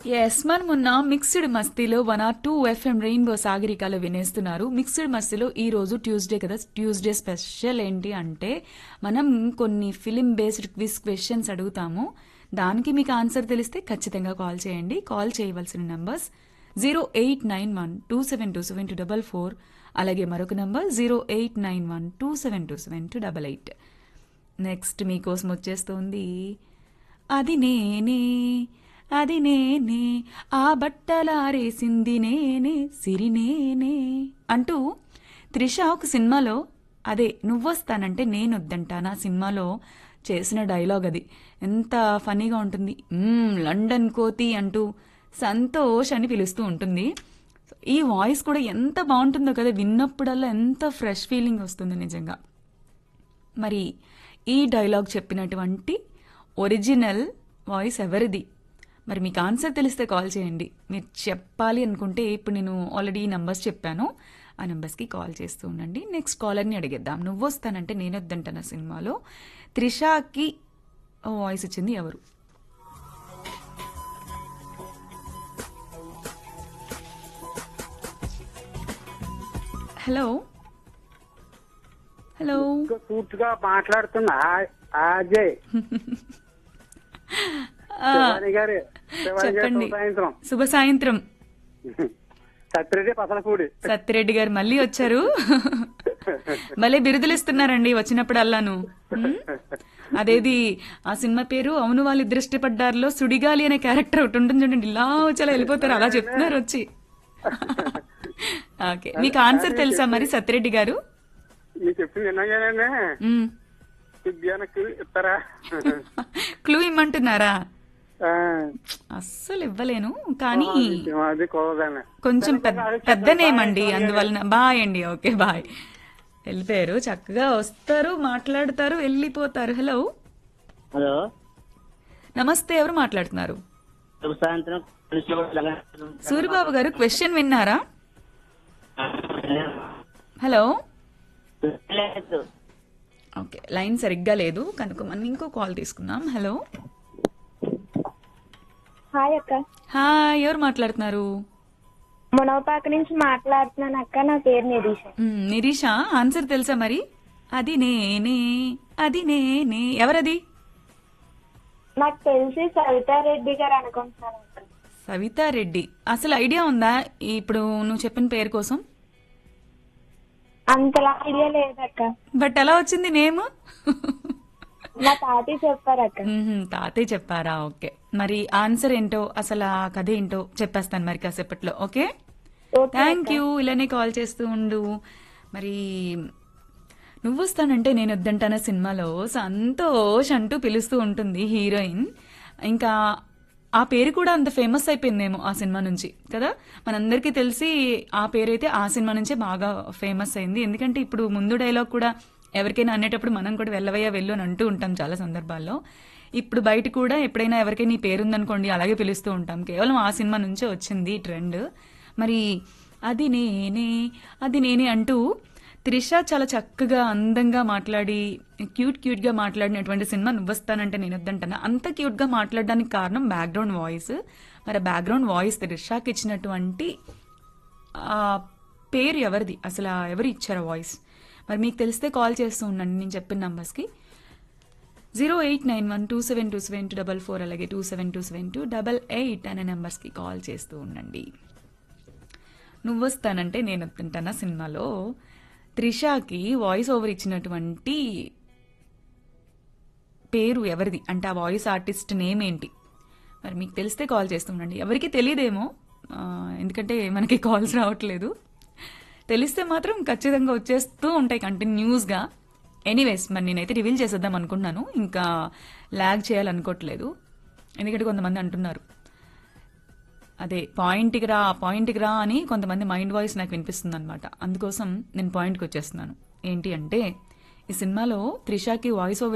Yes మనం మొన్న mixed మస్తీలో one R two FM rainbow సాగరికాలు వినేస్తున్నారు మిక్స్డ్ మస్తీలో ఈ రోజు ట్యూస్డే కదా ట్యూస్డే స్పెషల్ ఏంటి అంటే మనం కొన్ని ఫిలిం బేస్డ్ క్విజ్ క్వశ్చన్స్ అడుగుతాము దానికి మీకు ఆన్సర్ తెలిస్తే ఖచ్చితంగా కాల్ చేయండి కాల్ చేయవలసిన numbers zero eight nine one two seven two seven two double four అలాగే మరొక number zero eight nine one two seven two seven two double eight next మీకోసం వచ్చేస్తుంది అది నేనే అది నేనే ఆ బట్టలారేసింది నేనే సిరి నేనే అంటూ త్రిష ఒక సినిమాలో అదే నువ్వొస్తానంటే నేను వద్దంటానా సినిమాలో చేసిన డైలాగ్ అది ఎంత ఫనీగా ఉంటుంది "మ్మ్, లండన్ కోతి అంటూ సంతోష్ అని పిలుస్తూ ఉంటుంది ఈ వాయిస్ కూడా ఎంత బాగుంటుందో కదా విన్నప్పుడల్లా ఎంత ఫ్రెష్ ఫీలింగ్ వస్తుంది నిజంగా మరి ఈ డైలాగ్ చెప్పినటువంటి ఒరిజినల్ వాయిస్ ఎవరిది మరి మీకు ఆన్సర్ తెలిస్తే కాల్ చేయండి మీరు చెప్పాలి అనుకుంటే ఇప్పుడు నేను ఆల్రెడీ ఈ నంబర్స్ చెప్పాను ఆ నెంబర్స్కి కాల్ చేస్తూ ఉండండి నెక్స్ట్ కాలర్ని అడిగేద్దాం నువ్వు వస్తానంటే నేను వద్దంటాను సినిమాలో త్రిషాకి వాయిస్ ఇచ్చింది ఎవరు హలో హలో పూర్తిగా మాట్లాడుతున్నా ఆ అజయ్ ఆ, శివాని గారు శివాని గారు చెప్పండి శుభ సాయంత్రం శుభ సాయంత్రం సత్యరెడ్డి పసలపూడి సత్యరెడ్డి గారు మళ్ళీ వచ్చారు భలే బిరుదులు ఇస్తున్నారండి వచ్చినప్పుడు అల్లాను ఉమ్? అదేది ఆ సినిమా పేరు అవును వాళ్ళు దృష్టిపడ్డారులో సుడిగాలి అనే క్యారెక్టర్ ఒకటి ఉంటుంది చూడండి ఇలా వచ్చి అలా వెళ్ళిపోతారు అలా చెప్తున్నారు వచ్చి ఓకే మీకు ఆన్సర్ తెలుసా మరి సత్యరెడ్డి గారు మీరు చెప్పింది విన్నాగానే ఉమ్. విద్యానికి ఇస్తారా క్లూ ఇమ్మంటున్నారా ఆ, అస్సలు ఇవ్వలేను కానీ అది కోదని కొంచెం పెద్ద పెద్ద నేమ్ అండి అందువలన బాయ్ అండి ఓకే బాయ్ వెళ్ళిపోయారు చక్కగా వస్తారు మాట్లాడతారు వెళ్ళిపోతారు హలో హలో నమస్తే ఎవరు మాట్లాడుతున్నారు శుభ సాయంత్రం సూరిబాబు గారు క్వశ్చన్ విన్నారా హలో లేదు ఓకే లైన్ సరిగ్గా లేదు కనుక మనం ఇంకో కాల్ తీసుకుందాం హలో హాయ్ అక్క హాయ్ ఎవరు మాట్లాడుతున్నారు మునవపాక నుంచి మాట్లాడుతున్నాను అక్క నా పేరు నిరీష మ్, నిరీష ఆన్సర్ తెలుసా మరి అది నేనే అది నేనే ఎవరది నాకు తెలిసి సవితారెడ్డి గారు అనుకుంటున్నాను అక్క సవితారెడ్డి అసలు ఐడియా ఉందా ఇప్పుడు నువ్వు చెప్పిన పేరు కోసం అంతలా ఐడియా లేదక్క బట్ ఎలా వచ్చింది నేమ్ మా తాతయ్య చెప్పారు అక్క మ్మ్హ్మ్, తాతయ్య చెప్పారా ఓకే మరి ఆన్సర్ ఏంటో అసలు ఆ కథ ఏంటో చెప్పేస్తాను మరి కాసేపట్లో ఓకే ఓకే థ్యాంక్ యూ ఇలానే కాల్ చేస్తూ ఉండు మరి నువ్వు వస్తానంటే నేను వద్దంటాన సినిమాలో సంతోష్ అంటూ పిలుస్తూ ఉంటుంది హీరోయిన్ ఇంకా ఆ పేరు కూడా అంత ఫేమస్ అయిపోయిందేమో ఆ సినిమా నుంచి కదా మనందరికీ తెలిసి ఆ పేరైతే ఆ సినిమా నుంచే బాగా ఫేమస్ అయింది ఎందుకంటే ఇప్పుడు ముందు డైలాగ్ కూడా ఎవరికైనా అనేటప్పుడు మనం కూడా వెళ్ళవయ్యా వెళ్ళు అని అంటూ ఉంటాం చాలా సందర్భాల్లో ఇప్పుడు బయట కూడా ఎప్పుడైనా ఎవరికైనా ఈ పేరుందనుకోండి అలాగే పిలుస్తూ ఉంటాం కేవలం ఆ సినిమా నుంచే వచ్చింది ఈ ట్రెండ్ మరి అది నేనే అది నేనే అంటూ త్రిష చాలా చక్కగా అందంగా మాట్లాడి క్యూట్ క్యూట్ గా మాట్లాడినటువంటి సినిమా నువ్వొస్తానంటే నేను వద్దంటాను అంత క్యూట్ గా మాట్లాడడానికి కారణం బ్యాక్గ్రౌండ్ వాయిస్ మరి బ్యాక్గ్రౌండ్ వాయిస్ త్రిషాకి ఇచ్చినటువంటి ఆ పేరు ఎవరిది అసలు ఆ ఎవరు ఇచ్చారు వాయిస్ మరి మీకు తెలిస్తే కాల్ చేస్తూ ఉండండి నేను చెప్పిన నంబర్స్కి zero eight nine one two seven two seven two double four అలాగే two seven two seven two double eight అనే నెంబర్స్కి కాల్ చేస్తూ ఉండండి నువ్వొస్తానంటే నేను వస్తుంటానా సినిమాలో త్రిషాకి వాయిస్ ఓవర్ ఇచ్చినటువంటి పేరు ఎవరిది అంటే ఆ వాయిస్ ఆర్టిస్ట్ నేమ్ ఏంటి మరి మీకు తెలిస్తే కాల్ చేస్తూ ఉండండి ఎవరికి తెలియదేమో ఆ, ఎందుకంటే మనకి కాల్స్ రావట్లేదు తెలిస్తే మాత్రం ఖచ్చితంగా వచ్చేస్తూ ఉంటాయి కంటిన్యూస్గా ఎనీవేస్ మరి నేనైతే రివీల్ చేసేద్దాం అనుకుంటున్నాను ఇంకా ల్యాగ్ చేయాలనుకోవట్లేదు ఎందుకంటే కొంతమంది అంటున్నారు అదే పాయింట్కి రా పాయింట్కి రా అని కొంతమంది మైండ్ వాయిస్ నాకు వినిపిస్తుంది అనమాట అందుకోసం నేను పాయింట్కి వచ్చేస్తున్నాను ఏంటి అంటే ఈ సినిమాలో త్రిషాకి వాయిస్ ఓవర్